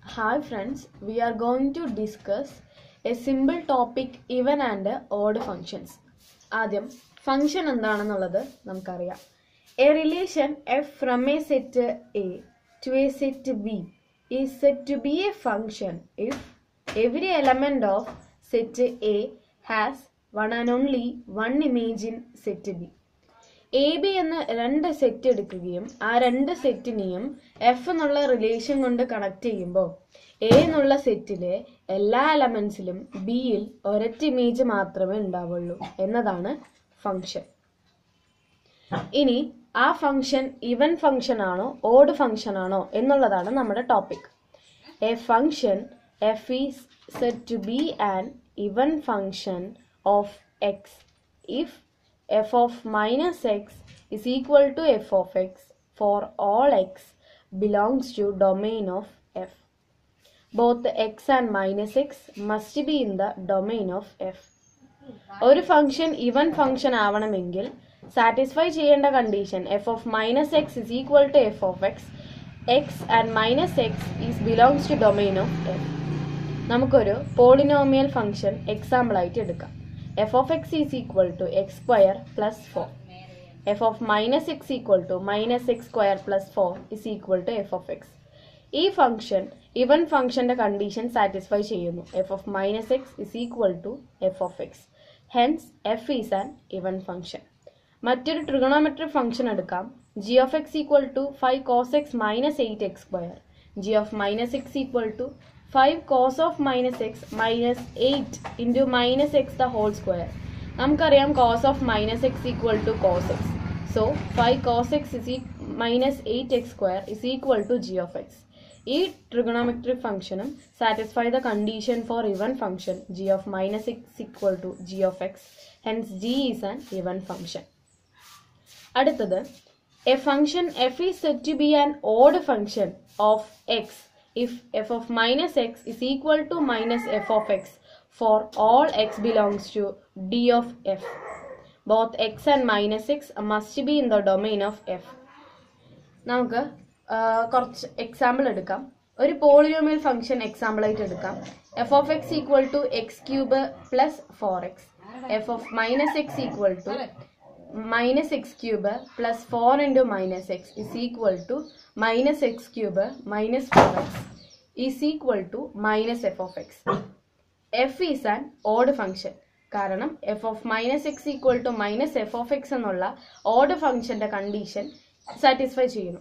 Hi friends, we are going to discuss a simple topic even and odd functions. ആദ്യം function എന്താണെന്നുള്ളത് നമുക്കറിയാം a relation f from a set A to a set B is set to B a function if every element of set A has one and only one image in set B A B എന്ന രണ്ട് set എടുക്കുകയും ആ രണ്ട് സെറ്റിനെയും f എന്നുള്ള relation കൊണ്ട് connect ചെയ്യുമ്പോൾ A എന്നുള്ള സെറ്റിലെ എല്ലാ എലമെന്റ്സിലും ബിയിൽ ഒരൊറ്റ ഇമേജ് മാത്രമേ ഉണ്ടാവുള്ളൂ എന്നതാണ് ഫംഗ്ഷൻ ഇനി ആ ഫംഗ്ഷൻ ഇവൻ ഫംഗ്ഷൻ ആണോ ഓഡ് ഫംഗ്ഷൻ ആണോ എന്നുള്ളതാണ് നമ്മുടെ topic a function f is set to B an even function of x if f of minus x is equal to f of x for all x belongs to domain of f. Both x and minus x must be in the domain of f. ഒരു function even function ആവണമെങ്കിൽ satisfy ചെയ്യേണ്ട condition f of minus x is equal to f of x x and minus x is belongs to domain of f നമുക്കൊരു polynomial function example ആയിട്ട് എടുക്കാം f of x is equal to x square plus 4. f of minus x equal to minus x square plus 4 is equal to f of x. ഈ function even ഫംഗ്ഷന്റെ condition satisfy ചെയ്യുന്നു f of minus x is equal to f of x hence f is an even function മറ്റൊരു trigonometric function എടുക്കാം g of x equal to five cos x minus eight x square g of minus x equal to 5 cos of minus x minus 8 into minus x the whole square. നമുക്കറിയാം cos of minus x equal to cos x. So 5 cos x is e minus 8x square is equal to g of x. ഈ trigonometric ഫംഗ്ഷനും satisfy the condition for even function g of minus x equal to g of x hence g is an even function അടുത്തത് a function f is set to B an odd function of x if f of minus x is equal to minus f of x for all x belongs to d of f. Both x and minus x must be in the domain of f. നമുക്ക് കുറച്ച് example എടുക്കാം ഒരു polynomial function example ആയിട്ട് എടുക്കാം f of x equal to x cube plus four x f of minus x equal to minus x cube plus four into minus x is equal to minus x cube minus four x is equal to minus f of x f is an odd function കാരണം f of minus x equal to minus f of x എന്നുള്ള odd ഫംഗ്ഷന്റെ condition satisfy ചെയ്യുന്നു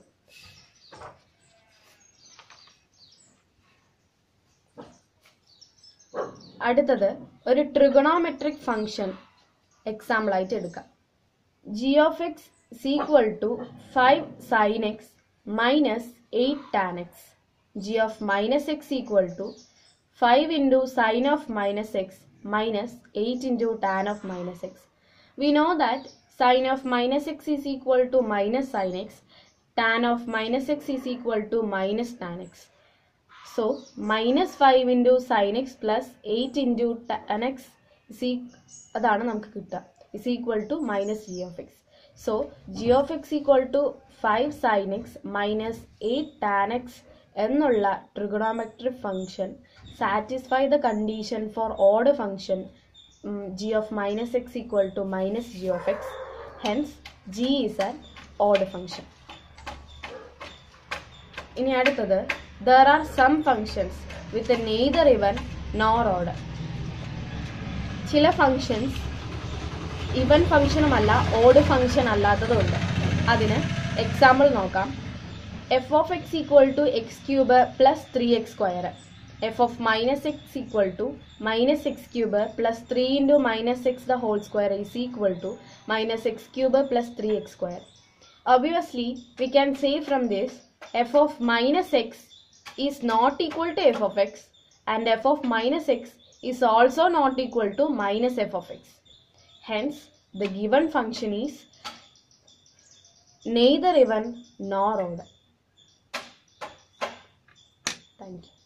അടുത്തത് ഒരു trigonometric function example ആയിട്ട് എടുക്കാം g of x is equal to 5 sin x minus 8 tan x. g of minus x equal to 5 into sin of minus x minus 8 into tan of minus x. We know that sin of minus x is equal to minus sin x, tan of minus x is equal to minus tan x. So, minus 5 into sin x plus 8 into tan x is അതാണ് നമുക്ക് കിട്ടുക is equal to minus g of x. So g of x equal to 5 sin x minus 8 tan x എന്നുള്ള trigonometric function satisfy the condition for odd function g of minus x equal to minus g of x hence g is an odd function ഇനി അടുത്തത് there are some functions with neither even nor order ചില functions even ഫംഗ്ഷനുമല്ല odd function അല്ലാത്തതുണ്ട് അതിന് example നോക്കാം f of x equal to x cube plus three x square f of minus x equal to minus x cube plus three into minus x the whole square is equal to minus x cube plus three x square obviously we can say from this f of minus x is not equal to f of x and f of minus x is also not equal to minus f of x Hence, the given function is neither even nor odd. Thank you.